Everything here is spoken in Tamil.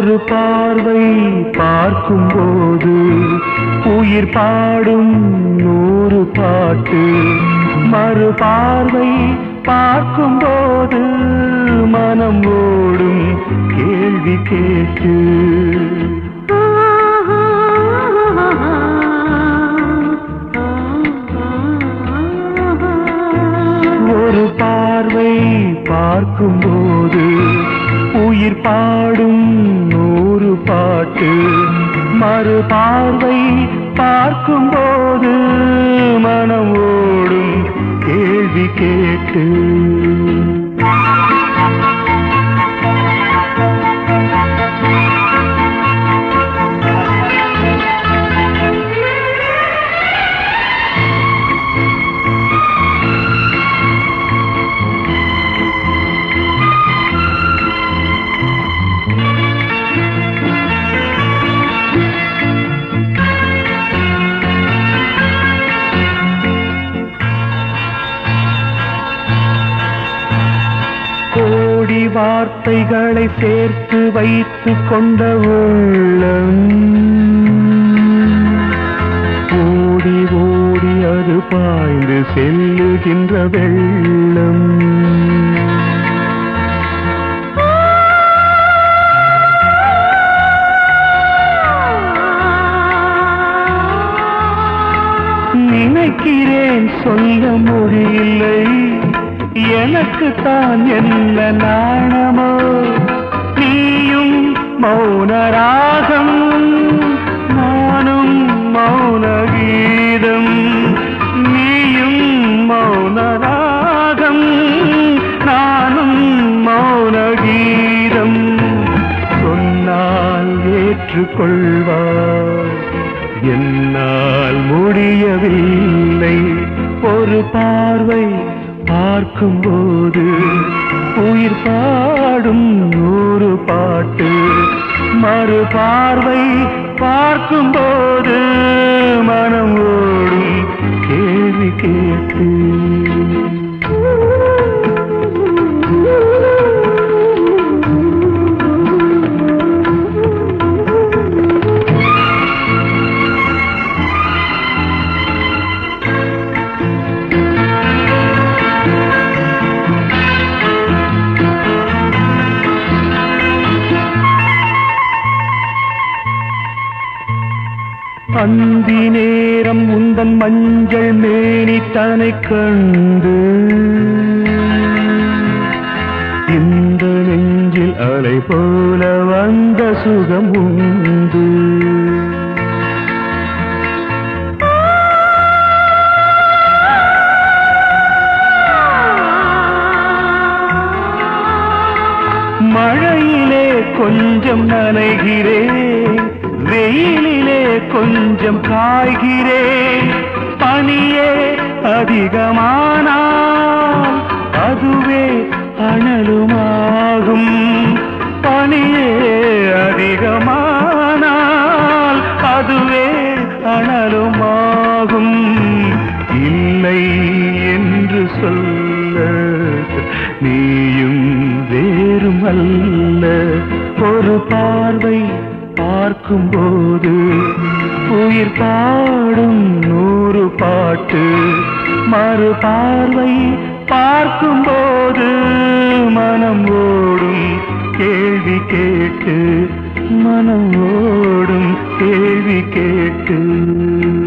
ஒரு பார்வை பார்க்கும்போது உயிர் பாடும் நூறு பாட்டு மறு பார்வை பார்க்கும்போது மனம் ஓடும் கேள்வி கேட்டு ஒரு பார்வை பார்க்கும்போது உயிர் பாடும் நூறு பாட்டு மறு பார்வை பார்க்கும்போது மனம் ஓடும் கேள்வி கேட்டு கோடி வார்த்தைகளை சேர்த்து வைத்து கொண்ட உள்ளம் ஓடி ஓடி அது பாய்ந்து செல்லுகின்ற வெள்ளம் நினைக்கிறேன் சொல்ல முடியலை எனக்கு தான் என்ன நாணமோ நீயும் மௌனராகம் நானும் மௌன கீதம் நீயும் மௌனராகம் நானும் மௌன கீதம் சொன்னால் ஏற்றுக்கொள்வார் என்னால் முடியவில்லை ஒரு பார்வை பார்க்கும்போது உயிர் பாடும் நூறு பாட்டு மறு பார்வை பார்க்கும்போது மனம் ஓடும் கேள்வி கேட்டு அந்தி நேரம் உந்தன் மஞ்சள் மேனி தனை கண்டு இந்த நெஞ்சில் அலை போல வந்த சுகம் உண்டு மழையிலே கொஞ்சம் நனைகிறேன் வெயிலிலே கொஞ்சம் காய்கிறேன் பனியே அதிகமானால் அதுவே அனலுமாகும் பனியே அதிகமானால் அதுவே அனலுமாகும் இல்லை என்று சொல்ல நீயும் வேறும் அல்ல ஒரு பார்வை பார்க்கும்போது உயிர் பாடும் நூறு பாட்டு மறு பார்வை பார்க்கும்போது மனம் ஓடும் கேள்வி கேட்டு மனம் ஓடும் கேள்வி கேட்டு